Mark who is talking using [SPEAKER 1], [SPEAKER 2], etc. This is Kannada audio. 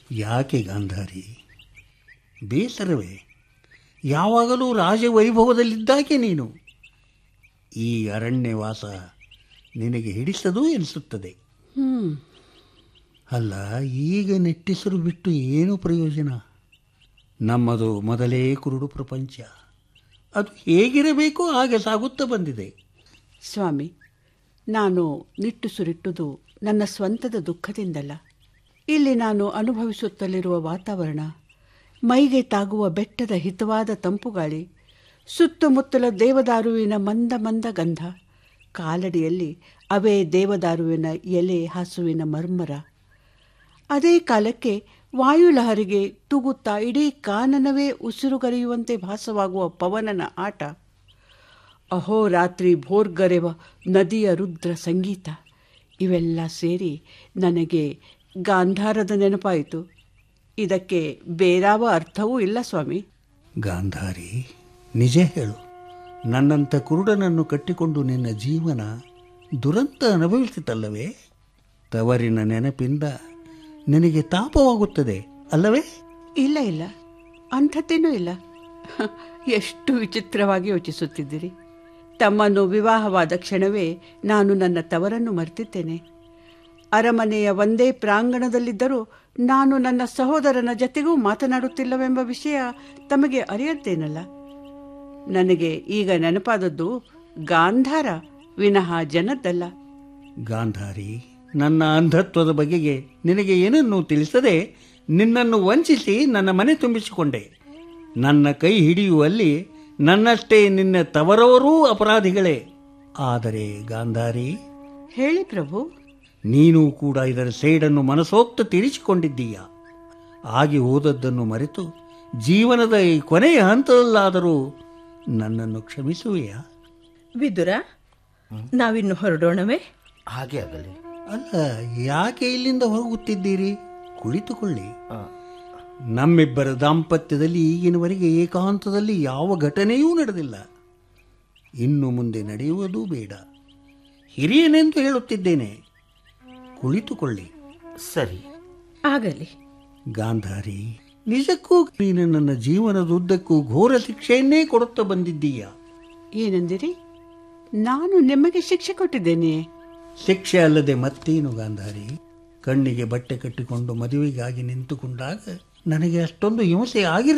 [SPEAKER 1] ಯಾಕೆ ಗಾಂಧಾರಿ ಬೇಸರವೇ ಯಾವಾಗಲೂ ರಾಜವೈಭವದಲ್ಲಿದ್ದಾಕೆ ನೀನು ಈ ಅರಣ್ಯವಾಸ ನಿನಗೆ ಹಿಡಿಸದು ಎನಿಸುತ್ತದೆ
[SPEAKER 2] ಹ್ಮ್
[SPEAKER 1] ಅಲ್ಲ ಈಗ ನೆಟ್ಟಿಸರು ಬಿಟ್ಟು ಏನು ಪ್ರಯೋಜನ ನಮ್ಮದು ಮೊದಲೇ ಕುರುಡು ಪ್ರಪಂಚ ಅದು ಹೇಗಿರಬೇಕೋ ಹಾಗೆ ಸಾಗುತ್ತಾ ಬಂದಿದೆ
[SPEAKER 2] ಸ್ವಾಮಿ ನಾನು ನಿಟ್ಟುಸುರಿಟ್ಟುದು ನನ್ನ ಸ್ವಂತದ ದುಃಖದಿಂದಲ್ಲ ಇಲ್ಲಿ ನಾನು ಅನುಭವಿಸುತ್ತಲಿರುವ ವಾತಾವರಣ ಮೈಗೆ ತಾಗುವ ಬೆಟ್ಟದ ಹಿತವಾದ ತಂಪುಗಾಳಿ ಸುತ್ತಮುತ್ತಲ ದೇವದಾರುವಿನ ಮಂದ ಮಂದ ಗಂಧ ಕಾಲಡಿಯಲ್ಲಿ ಅವೇ ದೇವದಾರುವಿನ ಎಲೆ ಹಾಸುವಿನ ಮರ್ಮರ ಅದೇ ಕಾಲಕ್ಕೆ ವಾಯುಲಹರಿಗೆ ತೂಗುತ್ತಾ ಇಡೀ ಕಾನನವೇ ಉಸಿರುಗರೆಯುವಂತೆ ಭಾಸವಾಗುವ ಪವನನ ಆಟ ಅಹೋರಾತ್ರಿ ಭೋರ್ಗರೆವ ನದಿಯ ರುದ್ರ ಸಂಗೀತ ಇವೆಲ್ಲ ಸೇರಿ ನನಗೆ ಗಾಂಧಾರದ ನೆನಪಾಯಿತು ಇದಕ್ಕೆ ಬೇರಾವ ಅರ್ಥವೂ ಇಲ್ಲ ಸ್ವಾಮಿ
[SPEAKER 1] ಗಾಂಧಾರಿ ನಿಜ ಹೇಳು ನನ್ನಂಥ ಕುರುಡನನ್ನು ಕಟ್ಟಿಕೊಂಡು ನಿನ್ನ ಜೀವನ ದುರಂತ ಅನುಭವಿಸಿತಲ್ಲವೇ ತವರಿನ ನೆನಪಿಂದ ನಿನಗೆ ತಾಪವಾಗುತ್ತದೆ ಅಲ್ಲವೇ
[SPEAKER 2] ಇಲ್ಲ ಇಲ್ಲ ಅಂಥದ್ದೇನೂ ಇಲ್ಲ ಎಷ್ಟು ವಿಚಿತ್ರವಾಗಿ ಯೋಚಿಸುತ್ತಿದ್ದೀರಿ ತಮ್ಮನ್ನು ವಿವಾಹವಾದ ಕ್ಷಣವೇ ನಾನು ನನ್ನ ತವರನ್ನು ಮರೆತಿದ್ದೇನೆ ಅರಮನೆಯ ಒಂದೇ ಪ್ರಾಂಗಣದಲ್ಲಿದ್ದರೂ ನಾನು ನನ್ನ ಸಹೋದರನ ಜತೆಗೂ ಮಾತನಾಡುತ್ತಿಲ್ಲವೆಂಬ ವಿಷಯ ತಮಗೆ ಅರಿಯತ್ತೇನಲ್ಲ ನನಗೆ ಈಗ ನೆನಪಾದದ್ದು ಗಾಂಧಾರ ವಿನಃ ಜನದ್ದಲ್ಲ
[SPEAKER 1] ಗಾಂಧಾರಿ ನನ್ನ ಅಂಧತ್ವದ ಬಗೆಗೆ ನಿನಗೆ ಏನನ್ನೂ ತಿಳಿಸದೆ ನಿನ್ನನ್ನು ವಂಚಿಸಿ ನನ್ನ ಮನೆ ತುಂಬಿಸಿಕೊಂಡೆ ನನ್ನ ಕೈ ಹಿಡಿಯುವಲ್ಲಿ ನನ್ನಷ್ಟೇ ನಿನ್ನ ತವರವರೂ ಅಪರಾಧಿಗಳೇ ಆದರೆ ಗಾಂಧಾರಿ
[SPEAKER 2] ಹೇಳಿ ಪ್ರಭು
[SPEAKER 1] ನೀನು ಕೂಡ ಇದರ ಸೇಡನ್ನು ಮನಸೋಕ್ತ ತೀರಿಸಿಕೊಂಡಿದ್ದೀಯ ಆಗಿ ಹೋದದ್ದನ್ನು ಮರೆತು ಜೀವನದ ಈ ಕೊನೆಯ ಹಂತದಲ್ಲಾದರೂ ನನ್ನನ್ನು ಕ್ಷಮಿಸುವೆಯಾ
[SPEAKER 3] ವಿದುರ ನಾವಿನ್ನು ಹೊರಡೋಣವೇ
[SPEAKER 4] ಹಾಗೆ ಆಗಲಿ
[SPEAKER 1] ಅಲ್ಲ ಯಾಕೆ ಇಲ್ಲಿಂದ ಹೋಗುತ್ತಿದ್ದೀರಿ ಕುಳಿತುಕೊಳ್ಳಿ ನಮ್ಮಿಬ್ಬರ ದಾಂಪತ್ಯದಲ್ಲಿ ಈಗಿನವರೆಗೆ ಏಕಾಂತದಲ್ಲಿ ಯಾವ ಘಟನೆಯೂ ನಡೆದಿಲ್ಲ ಇನ್ನು ಮುಂದೆ ನಡೆಯುವುದೂ ಬೇಡ ಹಿರಿಯನೆಂದು ಹೇಳುತ್ತಿದ್ದೇನೆ ಕುಳಿತುಕೊಳ್ಳಿ
[SPEAKER 4] ಸರಿ
[SPEAKER 3] ಆಗಲಿ
[SPEAKER 1] ಗಾಂಧಾರಿ ನಿಜಕ್ಕೂ ನೀನು ನನ್ನ ಜೀವನದುದ್ದಕ್ಕೂ ಘೋರ ಶಿಕ್ಷೆಯನ್ನೇ ಕೊಡುತ್ತಾ ಬಂದಿದ್ದೀಯ
[SPEAKER 2] ಏನೆಂದಿರಿ ನಾನು ನಿಮಗೆ ಶಿಕ್ಷೆ ಕೊಟ್ಟಿದ್ದೇನೆ
[SPEAKER 1] ಶಿಕ್ಷೆ ಅಲ್ಲದೆ ಮತ್ತೇನು ಗಾಂಧಾರಿ ಕಣ್ಣಿಗೆ ಬಟ್ಟೆ ಕಟ್ಟಿಕೊಂಡು ಮದುವೆಗಾಗಿ ನಿಂತುಕೊಂಡಾಗ ನನಗೆ ಅಷ್ಟೊಂದು ಹಿಂಸೆ ಆಗಿರಲಿಲ್ಲ